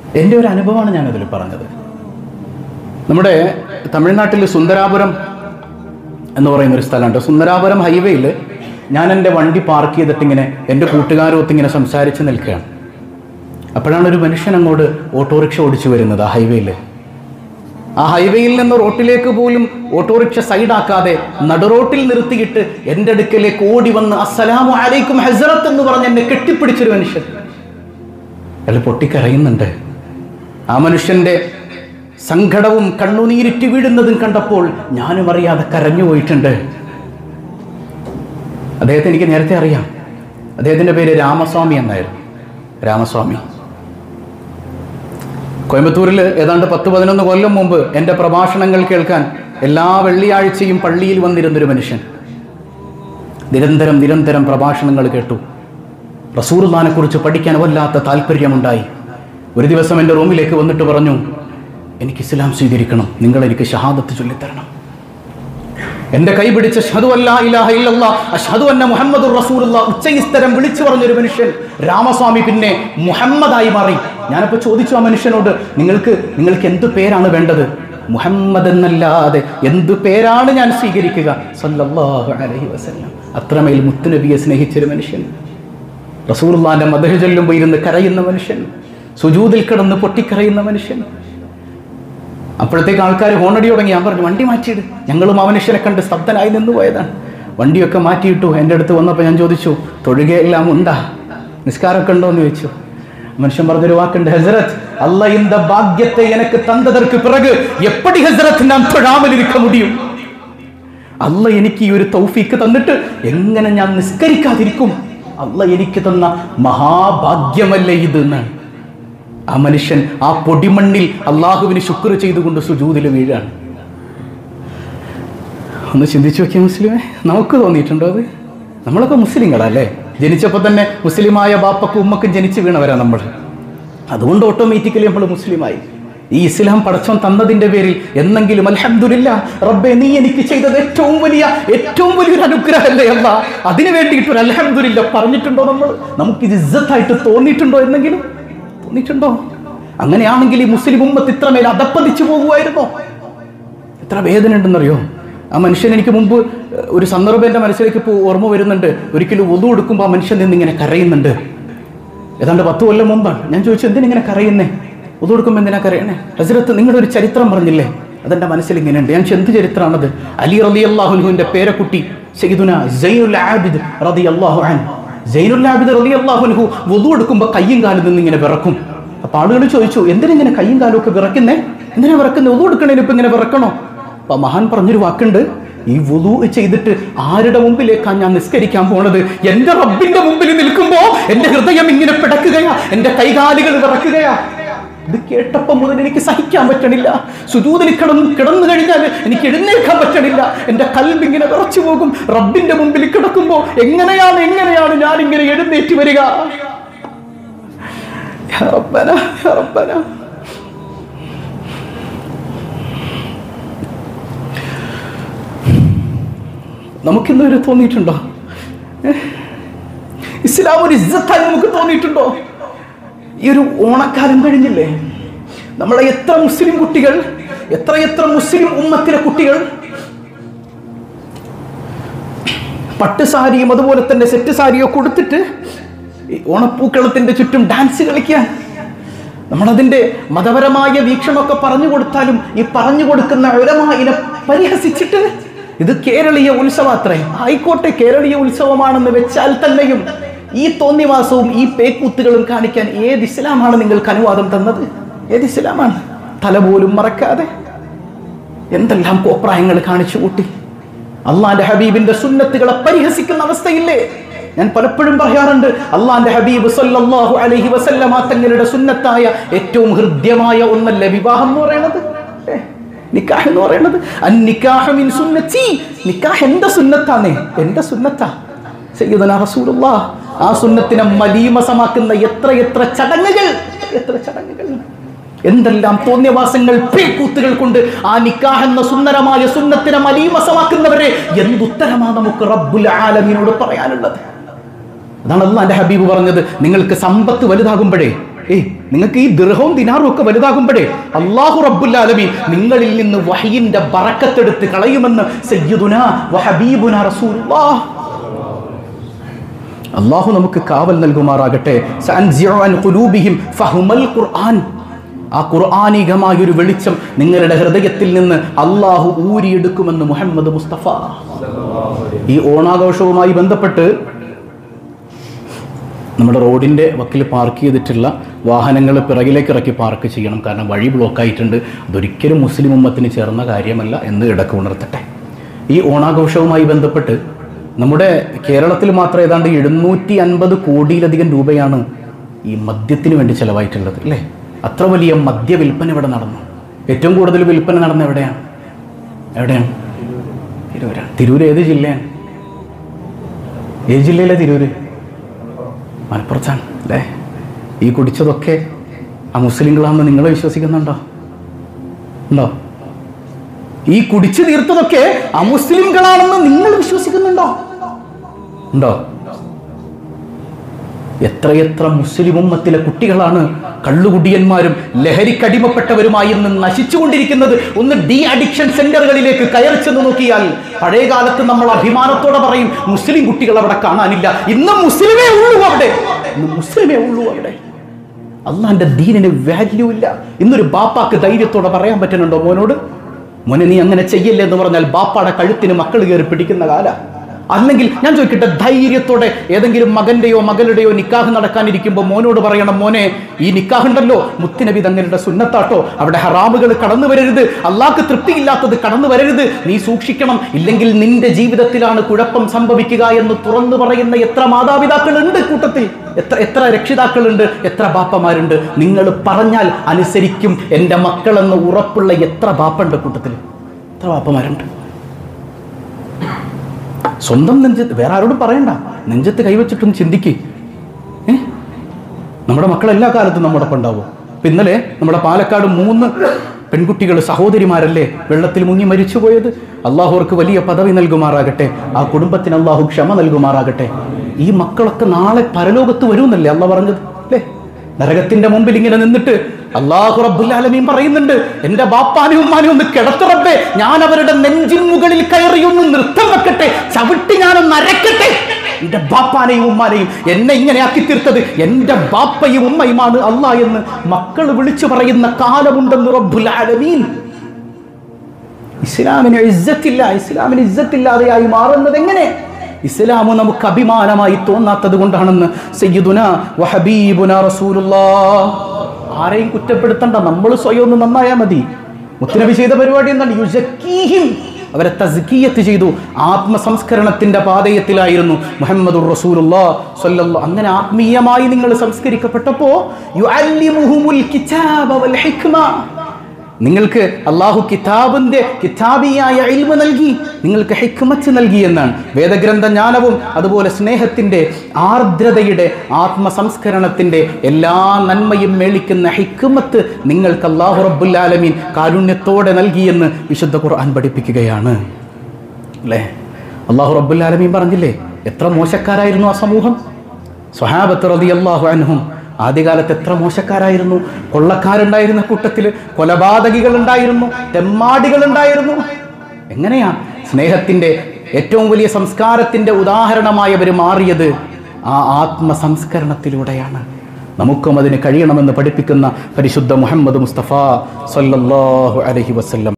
എൻ്റെ ഒരു അനുഭവമാണ് ഞാനതിൽ പറഞ്ഞത് നമ്മുടെ തമിഴ്നാട്ടിൽ സുന്ദരാപുരം എന്ന് പറയുന്ന ഒരു സ്ഥലമുണ്ട് സുന്ദരാപുരം ഹൈവേയിൽ ഞാൻ എൻ്റെ വണ്ടി പാർക്ക് ചെയ്തിട്ട് ഇങ്ങനെ എൻ്റെ കൂട്ടുകാരൊത്ത് ഇങ്ങനെ സംസാരിച്ച് നിൽക്കുകയാണ് അപ്പോഴാണ് ഒരു മനുഷ്യൻ അങ്ങോട്ട് ഓട്ടോറിക്ഷ ഓടിച്ചു വരുന്നത് ആ ഹൈവേയിൽ ആ ഹൈവേയിൽ നിന്ന് റോട്ടിലേക്ക് പോലും ഓട്ടോറിക്ഷ സൈഡാക്കാതെ നടുറോട്ടിൽ നിർത്തിയിട്ട് എൻ്റെ അടുക്കലേക്ക് ഓടി വന്ന് അസ്സലാമു അലൈക്കും ഹസറത്ത് എന്ന് പറഞ്ഞ് എന്നെ കെട്ടിപ്പിടിച്ചൊരു മനുഷ്യൻ അയാൾ പൊട്ടിക്കരയുന്നുണ്ട് ആ മനുഷ്യന്റെ സങ്കടവും കണ്ണുനീരിറ്റ് വീഴുന്നതും കണ്ടപ്പോൾ ഞാനും അറിയാതെ കരഞ്ഞു പോയിട്ടുണ്ട് അദ്ദേഹത്തെ എനിക്ക് നേരത്തെ അറിയാം അദ്ദേഹത്തിന്റെ പേര് രാമസ്വാമി എന്നായിരുന്നു രാമസ്വാമി കോയമ്പത്തൂരിൽ ഏതാണ്ട് പത്ത് പതിനൊന്ന് കൊല്ലം മുമ്പ് എൻ്റെ പ്രഭാഷണങ്ങൾ കേൾക്കാൻ എല്ലാ വെള്ളിയാഴ്ചയും പള്ളിയിൽ വന്നിരുന്നൊരു മനുഷ്യൻ നിരന്തരം നിരന്തരം പ്രഭാഷണങ്ങൾ കേട്ടു റസൂർദാനെ കുറിച്ച് പഠിക്കാൻ വല്ലാത്ത താല്പര്യമുണ്ടായി ഒരു ദിവസം എൻ്റെ റൂമിലേക്ക് വന്നിട്ട് പറഞ്ഞു എനിക്ക് ഇസ്ലാം സ്വീകരിക്കണം നിങ്ങൾ എനിക്ക് ഷഹാദത്ത് ചൊല്ലിത്തരണം എന്റെ കൈ പിടിച്ച് അഷ്ഹദു അല്ലാ ഇലാഹ ഇല്ലല്ലാ അഷ്ഹദു അന്ന മുഹമ്മദുർ റസൂലുള്ള ഉച്ചയിസ്തരം വിളിച്ചു പറഞ്ഞൊരു മനുഷ്യൻ രാമസ്വാമി പിന്നെ മുഹമ്മദായി മാറി ഞാനപ്പോൾ ചോദിച്ചു ആ മനുഷ്യനോട് നിങ്ങൾക്ക് നിങ്ങൾക്ക് എന്ത് പേരാണ് വേണ്ടത് മുഹമ്മദ് എന്നല്ലാതെ എന്തു പേരാണ് ഞാൻ സ്വീകരിക്കുക സല്ലല്ലാഹു അലൈഹി വസല്ലം അത്രമേൽ മുത്തുനബിയെ സ്നേഹിച്ചൊരു മനുഷ്യൻ റസൂലുള്ളാന്റെ മദഹ് ചൊല്ലുമ്പോൾ ഇരുന്ന് കരയുന്ന മനുഷ്യൻ സുജൂദിൽ കിടന്ന് പൊട്ടിക്കരയുന്ന മനുഷ്യൻ അപ്പോഴത്തേക്ക് ആൾക്കാർ ഹോണടി തുടങ്ങി ഞാൻ പറഞ്ഞു വണ്ടി മാറ്റിയിട് ഞങ്ങളും ആ മനുഷ്യനെ കണ്ട് സ്തബ്ധനായി നിന്ന് പോയതാണ് വണ്ടിയൊക്കെ മാറ്റിയിട്ടു എൻ്റെ അടുത്ത് വന്നപ്പോൾ ഞാൻ ചോദിച്ചു തൊഴുകയെല്ലാം ഉണ്ടാ നിസ്കാരമൊക്കെ ഉണ്ടോ എന്ന് ചോദിച്ചു മനുഷ്യൻ പറഞ്ഞൊരു വാക്കുണ്ട് ഹസരത്ത് അല്ല இந்த ഭാഗ്യത്തെ എനിക്ക് തന്നതற்கு പിറകു എപ്പടി ഹസരത്ത് ഞാൻ തൊഴാമൽ ഇരിക്ക മുടിയും അല്ല എനിക്ക് ഈ ഒരു തൗഫീക്ക് തന്നിട്ട് എങ്ങനെ ഞാൻ നിസ്കരിക്കാതിരിക്കും അല്ല എനിക്ക് തന്ന മഹാഭാഗ്യമല്ലേ ഇത് എന്നാണ് ആ മനുഷ്യൻ ആ പൊടിമണ്ണിൽ അള്ളാഹുവിന് ശുക്ർ ചെയ്തുകൊണ്ട് സുജൂതിൽ വീഴാണ് ഒന്ന് ചിന്തിച്ചു നോക്കിയ മുസ്ലിമേ നമുക്ക് തോന്നിയിട്ടുണ്ടോ അത് നമ്മളൊക്കെ മുസ്ലിങ്ങളല്ലേ ജനിച്ചപ്പോൾ തന്നെ മുസ്ലിമായ ബാപ്പക്കും ഉമ്മക്കും ജനിച്ച് വീണവരാ നമ്മൾ അതുകൊണ്ട് ഓട്ടോമാറ്റിക്കലി നമ്മൾ മുസ്ലിമായി ഈ ഇസ്ലാം പടച്ചോൻ തന്നതിന്റെ പേരിൽ എന്നെങ്കിലും അൽഹംദുലില്ല റബ്ബെ നീ എനിക്ക് ചെയ്തത് ഏറ്റവും വലിയ ഏറ്റവും വലിയൊരു അനുഗ്രഹമല്ലേ അല്ല അതിനു വേണ്ടിയിട്ട് ഒരു അൽഹംദുലില്ല പറഞ്ഞിട്ടുണ്ടോ നമ്മൾ നമുക്ക് ഇത് ഇസ്സത്തായിട്ട് തോന്നിയിട്ടുണ്ടോ എന്നെങ്കിലും തോന്നിയിട്ടുണ്ടോ അങ്ങനെയാണെങ്കിൽ ഈ മുസ്ലിം ഉമ്മത്ത് ഇത്രമേൽ അതപ്പതിച്ചു പോകുമായിരുന്നോ എത്ര വേദന ഉണ്ടെന്നറിയോ ആ മനുഷ്യൻ എനിക്ക് മുമ്പ് ഏഹ്, ഒരു സന്ദർഭം എൻ്റെ മനസ്സിലേക്ക് ഇപ്പോൾ ഓർമ്മ വരുന്നുണ്ട് ഒരിക്കലും ഒതു കൊടുക്കുമ്പോൾ ആ മനുഷ്യൻ നിന്ന് ഇങ്ങനെ കരയുന്നുണ്ട് ഏതാണ്ട് പത്ത് കൊല്ലം മുമ്പാണ് ഞാൻ ചോദിച്ചു എന്തിനിങ്ങനെ കരയുന്നേ ഒതു കൊടുക്കുമ്പോൾ എന്തിനാ കരയണേ ഹസരത്ത് നിങ്ങളുടെ ഒരു ചരിത്രം പറഞ്ഞില്ലേ അതെൻ്റെ മനസ്സിൽ ഇങ്ങനെയുണ്ട് ഞാൻ ചോദിച്ചു, എന്ത് ചരിത്രമാണത് അലി റലി അള്ളാഹുനുവിൻ്റെ പേരക്കുട്ടി സയ്യിദുന സൈനുൽ ആബിദ് റതി അള്ളാഹു അൻ സൈനുൽ ആബിദ് റതി അള്ളാഹുനുഹു വുതു എടുക്കുമ്പോൾ കയ്യും കാലിൽ നിന്ന് ഇങ്ങനെ വിറക്കും അപ്പൊ ആളുകൾ ചോദിച്ചു എന്തിനിങ്ങനെ കയ്യും കാലും ഒക്കെ വിറക്കുന്നേ എന്തിനാ വിറക്കുന്നത് ഒതു എടുക്കണേന് ഇപ്പൊ ഇങ്ങനെ വിറക്കണോ അപ്പൊ മഹാൻ പറഞ്ഞൊരു വാക്കുണ്ട് ഈ വുളു ചെയ്തിട്ട് ആരുടെ മുമ്പിലേക്കാ ഞാൻ നിസ്കരിക്കാൻ പോണത് എന്റെ റബ്ബിന്റെ മുമ്പിൽ നിൽക്കുമ്പോ എന്റെ ഹൃദയം ഇങ്ങനെ പിടക്കുകയാ എന്റെ കൈകാലുകൾ വിറക്കുകയാ ഇത് കേട്ടപ്പം മുതൽ എനിക്ക് സഹിക്കാൻ പറ്റണില്ല സുജൂതിൽ കിടന്ന് കിടന്നു കഴിഞ്ഞാൽ എനിക്ക് എഴുന്നേൽക്കാൻ പറ്റണില്ല എന്റെ കൽബ് ഇങ്ങനെ വിറച്ചു പോകും റബ്ബിന്റെ മുമ്പിൽ കിടക്കുമ്പോ എങ്ങനെയാണ് എങ്ങനെയാണ് ഞാൻ ഇങ്ങനെ എഴുന്നേറ്റ് വരിക യാ റബ്ബന യാ റബ്ബന നമുക്കിന്ന് വരെ തോന്നിയിട്ടുണ്ടോ ഏ? ഇസ്ലാം ഒരു ഇസ്സത്തായി നമുക്ക് തോന്നിയിട്ടുണ്ടോ ഈ ഒരു ഓണക്കാലം കഴിഞ്ഞില്ലേ നമ്മളെ എത്ര മുസ്ലിം കുട്ടികൾ എത്ര എത്ര മുസ്ലിം ഉമ്മത്തിലെ കുട്ടികൾ പട്ട് സാരിയും അതുപോലെ തന്നെ സെറ്റ് സാരിയോ കൊടുത്തിട്ട് ഈ ഓണപ്പൂക്കളത്തിന്റെ ചുറ്റും ഡാൻസ് കളിക്കാൻ നമ്മളതിന്റെ മതപരമായ വീക്ഷണമൊക്കെ പറഞ്ഞു കൊടുത്താലും ഈ പറഞ്ഞു കൊടുക്കുന്ന ഉലമായിനെ പരിഹസിച്ചിട്ട് ഇത് കേരളീയ ഉത്സവാത്രേ ആയിക്കോട്ടെ കേരളീയ ഉത്സവമാണെന്ന് വെച്ചാൽ തന്നെയും ഈ തോന്നിവാസവും ഈ പേക്കൂത്തുകളും കാണിക്കാൻ ഏത് ഇസ്ലാമാണ് നിങ്ങൾക്ക് അനുവാദം തന്നത് ഏത് ഇസ്ലാമാണ് തല പോലും മറക്കാതെ എന്തെല്ലാം കോപ്രായങ്ങൾ കാണിച്ചു കൂട്ടി അള്ളാന്റെ ഹബീബിന്റെ സുന്നത്തുകളെ പരിഹസിക്കുന്ന അവസ്ഥയില്ലേ ഞാൻ പലപ്പോഴും പറയാറുണ്ട് അള്ളാന്റെ ഹബീബ് സല്ലല്ലാഹു അലൈഹി വസല്ലമ തങ്ങളുടെ സുന്നത്തായ ഏറ്റവും ഹൃദ്യമായ ഒന്നല്ലേ വിവാഹം എന്ന് പറയുന്നത് ഏ, നിക്കാഹ് എന്ന് പറയുന്നത് അന്നിക്കാഹ് മിൻ സുന്നത്തി നിക്കാഹ് എന്റെ സുന്നത്താണേ എന്റെ സുന്നത്താ സയ്യിദുനാ റസൂലുള്ളാഹ് ആ സുന്നത്തിനെ മലീമസമാക്കുന്ന എത്ര എത്ര ചടങ്ങുകൾ എത്ര ചടങ്ങുകൾ എന്തെല്ലാം തോന്നിയവാസങ്ങൾ പേക്കൂത്തുകൾ കൊണ്ട് ആ നിക്കാഹ് എന്ന സുന്ദരമായ സുന്നത്തിനെ മലീമസമാക്കുന്നവരെ എന്തുത്തരമാ നമുക്ക് റബ്ബുൽ ആലമീനോട് പറയാനുള്ളത് അതാണ് അള്ളാന്റെ ഹബീബ് പറഞ്ഞത് നിങ്ങൾക്ക് സമ്പത്ത് വലുതാകുമ്പോഴേ ഏയ് നിങ്ങൾക്ക് ഈ ദൃഹവും ദിനാറും ഒക്കെ വലുതാകുമ്പോഴേ അള്ളാഹു റബ്ബുൽ ആലമീൻ നിങ്ങളിൽ നിന്ന് വഹയിന്റെ ബറക്കത്തെടുത്ത് കളയുമെന്ന് സയ്യിദുന വഹബീബുന റസൂലുള്ളാഹ് അള്ളാഹു നമുക്ക് കാവൽ നൽകുമാറാകട്ടെ സഅൻസിഉ അൻ ഖുലൂബിഹിം ഫഹുമൽ ഖുർആൻ ആ ഖുർആാനികമായ ഒരു വെളിച്ചം നിങ്ങളുടെ ഹൃദയത്തിൽ നിന്ന് അള്ളാഹു ഊരിയെടുക്കുമെന്ന് മുഹമ്മദ് മുസ്തഫ ഈ ഓണാഘോഷവുമായി ബന്ധപ്പെട്ട് നമ്മുടെ റോഡിൻ്റെ വക്കിൽ പാർക്ക് ചെയ്തിട്ടുള്ള വാഹനങ്ങൾ പിറകിലേക്ക് ഇറക്കി പാർക്ക് ചെയ്യണം കാരണം വഴി ബ്ലോക്കായിട്ടുണ്ട് അതൊരിക്കലും മുസ്ലിം ഉമ്മത്തിന് ചേർന്ന കാര്യമല്ല എന്ന് ഇടക്ക് ഉണർത്തട്ടെ ഈ ഓണാഘോഷവുമായി ബന്ധപ്പെട്ട് നമ്മുടെ കേരളത്തിൽ മാത്രം ഏതാണ്ട് എഴുന്നൂറ്റി അൻപത് കോടിയിലധികം രൂപയാണ് ഈ മദ്യത്തിന് വേണ്ടി ചിലവായിട്ടുള്ളത് അല്ലേ അത്ര വലിയ മദ്യ വിൽപ്പന ഇവിടെ നടന്നു ഏറ്റവും കൂടുതൽ വിൽപ്പന നടന്ന എവിടെയാണ് എവിടെയാണ് തിരൂരാണ് തിരൂർ ഏത് ജില്ലയാണ് ഏത് ജില്ലയിലെ തിരൂര് മലപ്പുറത്താണ് അല്ലേ ഈ കുടിച്ചതൊക്കെ ആ മുസ്ലിങ്ങളാണെന്ന് നിങ്ങൾ വിശ്വസിക്കുന്നുണ്ടോ ഉണ്ടോ ഈ കുടിച്ചു തീർത്തതൊക്കെ അമുസ്ലിംകളാണെന്ന് നിങ്ങൾ വിശ്വസിക്കുന്നുണ്ടോ ഉണ്ടോ എത്രയെത്ര മുസ്ലിം ഉമ്മത്തിലെ കുട്ടികളാണ് കള്ളുകുടിയന്മാരും ലഹരിക്കടിമപ്പെട്ടവരുമായി ഇന്ന് നശിച്ചുകൊണ്ടിരിക്കുന്നത് ഒന്ന് ഡി അഡിക്ഷൻ സെന്ററുകളിലേക്ക് കയറി ചെന്ന് നോക്കിയാൽ പഴയ കാലത്ത് നമ്മൾ അഭിമാനത്തോടെ പറയും മുസ്ലിം കുട്ടികൾ അവിടെ കാണാനില്ല ഇന്ന് മുസ്ലിമേ ഉള്ളൂ അവിടെ ഇന്ന് മുസ്ലിമേ ഉള്ളൂ അവിടെ അള്ളാന്റെ ദീനിന് വാല്യൂ ഇല്ല ഇന്നൊരു ബാപ്പാക്ക് ധൈര്യത്തോടെ പറയാൻ പറ്റുന്നുണ്ടോ മോനോട് മോനെ നീ അങ്ങനെ ചെയ്യല്ലേ എന്ന് പറഞ്ഞാൽ ബാപ്പാടെ കഴുത്തിന് മക്കൾ കയറി പിടിക്കുന്ന കാല അല്ലെങ്കിൽ ഞാൻ ചോദിക്കട്ടെ ധൈര്യത്തോടെ ഏതെങ്കിലും മകന്റെയോ മകളുടെയോ നിക്കാഹ് നടക്കാനിരിക്കുമ്പോൾ മോനോട് പറയണം മോനെ ഈ നിക്കാഹ് ഉണ്ടല്ലോ മുത്തുനബി തങ്ങളുടെ സുന്നത്താട്ടോ അവിടെ ഹറാമുകൾ കടന്നു വരരുത് അള്ളാഹ്ക്ക് തൃപ്തിയില്ലാത്തത് കടന്നു വരരുത് നീ സൂക്ഷിക്കണം ഇല്ലെങ്കിൽ നിന്റെ ജീവിതത്തിലാണ് കുഴപ്പം സംഭവിക്കുക എന്ന് തുറന്നു പറയുന്ന എത്ര മാതാപിതാക്കളുണ്ട് കൂട്ടത്തിൽ എത്ര എത്ര രക്ഷിതാക്കളുണ്ട് എത്ര ബാപ്പമാരുണ്ട് നിങ്ങൾ പറഞ്ഞാൽ അനുസരിക്കും എൻ്റെ മക്കളെന്ന് ഉറപ്പുള്ള എത്ര ബാപ്പുണ്ട് കൂട്ടത്തിൽ എത്ര ബാപ്പമാരുണ്ട് സ്വന്തം നെഞ്ചത്ത് വേറെ ആരോടും പറയണ്ട നെഞ്ചത്ത് കൈവച്ചിട്ടൊന്ന് ചിന്തിക്ക് ഏ നമ്മുടെ മക്കൾ എല്ലാ കാലത്തും നമ്മുടെ ഒപ്പം ഉണ്ടാവും ഇപ്പൊ ഇന്നലെ നമ്മുടെ പാലക്കാട് മൂന്ന് പെൺകുട്ടികൾ സഹോദരിമാരല്ലേ വെള്ളത്തിൽ മുങ്ങി മരിച്ചുപോയത് അള്ളാഹു അവർക്ക് വലിയ പദവി നൽകുമാറാകട്ടെ ആ കുടുംബത്തിന് അള്ളാഹു ക്ഷമ നൽകുമാറാകട്ടെ ഈ മക്കളൊക്കെ നാളെ പരലോകത്ത് വരുമെന്നല്ലേ അള്ള പറഞ്ഞത് അല്ലേ നരകത്തിന്റെ മുമ്പിൽ ഇങ്ങനെ നിന്നിട്ട് അള്ളാഹു റബ്ബുൽ ആലമീൻ പറയുന്നുണ്ട് എന്റെ ബാപ്പാനും ഉമ്മാനും ഒന്ന് കിടത്തുറപ്പേ ഞാൻ അവരുടെ നെഞ്ചിൻ മുകളിൽ കയറി ഒന്ന് നൃത്തം വെക്കട്ടെ ചവിട്ടി ഞാനൊന്ന് അരക്കട്ടെ എന്റെ ബാപ്പാനെയും ഉമ്മാനെയും എന്നെ ഇങ്ങനെ ആക്കി തീർത്തത് എന്റെ ബാപ്പയും ഉമ്മയുമാണ് അള്ളാ എന്ന് മക്കൾ വിളിച്ചു പറയുന്ന കാലമുണ്ടെന്ന് റബ്ബുൽ ആലമീൻ ഇസ്ലാമിന് ഇജ്ജത്തില്ല ഇസ്ലാമിന് ഇജ്ജത്തില്ലാതെയായി മാറുന്നത് എങ്ങനെ ഇസ്ലാം നമുക്ക് അഭിമാനമായി തോന്നാത്തത് കൊണ്ടാണെന്ന് സയ്യിദുന വഹബീബുന റസൂലുള്ളാ ആരെയും കുറ്റപ്പെടുത്തണ്ട നമ്മൾ സ്വയം ഒന്ന് നന്നായാൽ മതി മുത്തനബി ചെയ്ത പരിപാടി എന്താണ് യുജക്കീഹിം അവരെ തസ്കിയത്ത് ചെയ്തു ആത്മസംസ്കരണത്തിന്റെ പാതയത്തിലായിരുന്നു മുഹമ്മദുർ റസൂലുള്ളാ സ്വല്ലല്ലാഹു അങ്ങനെ ആത്മീയമായി നിങ്ങൾ സംസ്കരിക്കപ്പെട്ടപ്പോ യുഅല്ലിമുഹുമുൽ കിതാബ വൽ ഹിക്മ നിങ്ങൾക്ക് അള്ളാഹു കിതാബിന്റെ കിതാബിയായ ഇൽമ നൽകി നിങ്ങൾക്ക് ഹിക്മത്ത് നൽകി എന്നാണ് വേദഗ്രന്ഥ ജ്ഞാനവും അതുപോലെ സ്നേഹത്തിന്റെ ആർദ്രതയുടെ ആത്മസംസ്കരണത്തിന്റെ എല്ലാ നന്മയും മേളിക്കുന്ന ഹിക്മത്ത് നിങ്ങൾക്ക് അള്ളാഹു റബ്ബുൽ ആലമീൻ കാരുണ്യത്തോടെ നൽകിയെന്ന് വിശുദ്ധ ഖുർആൻ പഠിപ്പിക്കുകയാണ് അല്ലേ അള്ളാഹു റബ്ബുൽ ആലമീൻ പറഞ്ഞില്ലേ എത്ര മോശക്കാരായിരുന്നു ആ സമൂഹം സ്വഹാബത്ത് റളിയല്ലാഹു അൻഹും ആദ്യകാലത്ത് എത്ര മോശക്കാരായിരുന്നു കൊള്ളക്കാരുണ്ടായിരുന്ന കൂട്ടത്തിൽ കൊലപാതകികൾ ഉണ്ടായിരുന്നു തെമ്മാടികൾ ഉണ്ടായിരുന്നു എങ്ങനെയാ സ്നേഹത്തിന്റെ ഏറ്റവും വലിയ സംസ്കാരത്തിന്റെ ഉദാഹരണമായവർ മാറിയത് ആ ആത്മസംസ്കരണത്തിലൂടെയാണ് നമുക്കും അതിന് കഴിയണമെന്ന് പഠിപ്പിക്കുന്ന പരിശുദ്ധ മുഹമ്മദ് മുസ്തഫ സല്ലല്ലാഹു അലൈഹി വസല്ലം